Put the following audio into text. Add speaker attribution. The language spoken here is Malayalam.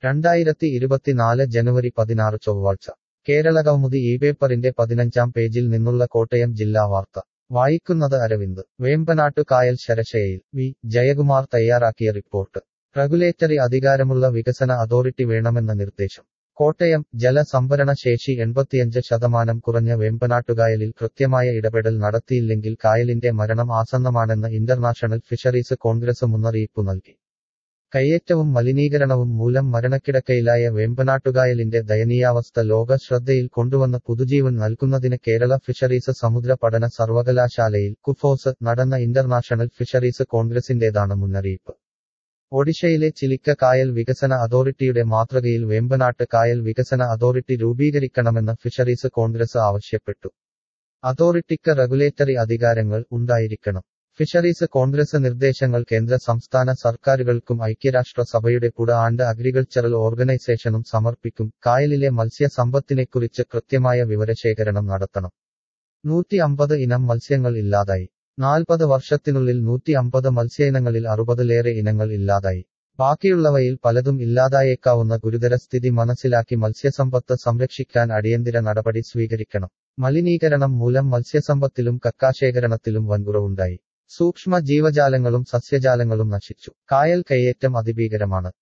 Speaker 1: രണ്ടായിരത്തി ഇരുപത്തിനാല് ജനുവരി പതിനാറ് ചൊവ്വാഴ്ച കേരള കൗമുദി ഈ പേപ്പറിന്റെ പതിനഞ്ചാം പേജിൽ നിന്നുള്ള കോട്ടയം ജില്ലാ വാർത്ത വായിക്കുന്നത് അരവിന്ദ് വേമ്പനാട്ടു കായൽ ശരശയയിൽ വി ജയകുമാർ തയ്യാറാക്കിയ റിപ്പോർട്ട് റെഗുലേറ്ററി അധികാരമുള്ള വികസന അതോറിറ്റി വേണമെന്ന നിർദ്ദേശം കോട്ടയം ജലസംഭരണ ശേഷി എൺപത്തിയഞ്ച് ശതമാനം കുറഞ്ഞ വേമ്പനാട്ടുകായലിൽ കൃത്യമായ ഇടപെടൽ നടത്തിയില്ലെങ്കിൽ കായലിന്റെ മരണം ആസന്നമാണെന്ന് ഇന്റർനാഷണൽ ഫിഷറീസ് കോൺഗ്രസ് മുന്നറിയിപ്പ് നൽകി കയ്യേറ്റവും മലിനീകരണവും മൂലം മരണക്കിടക്കയിലായ വേമ്പനാട്ടുകായലിന്റെ ദയനീയാവസ്ഥ ലോക ശ്രദ്ധയിൽ കൊണ്ടുവന്ന് പുതുജീവൻ നൽകുന്നതിന് കേരള ഫിഷറീസ് സമുദ്ര പഠന സർവകലാശാലയിൽ കുഫോസ് നടന്ന ഇന്റർനാഷണൽ ഫിഷറീസ് കോൺഗ്രസിന്റേതാണ് മുന്നറിയിപ്പ് ഒഡീഷയിലെ ചിലിക്ക കായൽ വികസന അതോറിറ്റിയുടെ മാതൃകയിൽ വേമ്പനാട്ട് കായൽ വികസന അതോറിറ്റി രൂപീകരിക്കണമെന്ന് ഫിഷറീസ് കോൺഗ്രസ് ആവശ്യപ്പെട്ടു അതോറിറ്റിക്ക് റെഗുലേറ്ററി അധികാരങ്ങൾ ഉണ്ടായിരിക്കണം ഫിഷറീസ് കോൺഗ്രസ് നിർദ്ദേശങ്ങൾ കേന്ദ്ര സംസ്ഥാന സർക്കാരുകൾക്കും ഐക്യരാഷ്ട്രസഭയുടെ പുട ആണ്ട് അഗ്രികൾച്ചറൽ ഓർഗനൈസേഷനും സമർപ്പിക്കും കായലിലെ മത്സ്യസമ്പത്തിനെക്കുറിച്ച് കൃത്യമായ വിവരശേഖരണം നടത്തണം നൂറ്റി അമ്പത് ഇനം മത്സ്യങ്ങൾ ഇല്ലാതായി നാൽപ്പത് വർഷത്തിനുള്ളിൽ നൂറ്റി അമ്പത് മത്സ്യയിനങ്ങളിൽ അറുപതിലേറെ ഇനങ്ങൾ ഇല്ലാതായി ബാക്കിയുള്ളവയിൽ പലതും ഇല്ലാതായേക്കാവുന്ന ഗുരുതര സ്ഥിതി മനസ്സിലാക്കി മത്സ്യസമ്പത്ത് സംരക്ഷിക്കാൻ അടിയന്തര നടപടി സ്വീകരിക്കണം മലിനീകരണം മൂലം മത്സ്യസമ്പത്തിലും കക്കാശേഖരണത്തിലും വൻകുറവുണ്ടായി സൂക്ഷ്മ ജീവജാലങ്ങളും സസ്യജാലങ്ങളും നശിച്ചു കായൽ കയ്യേറ്റം അതിഭീകരമാണ്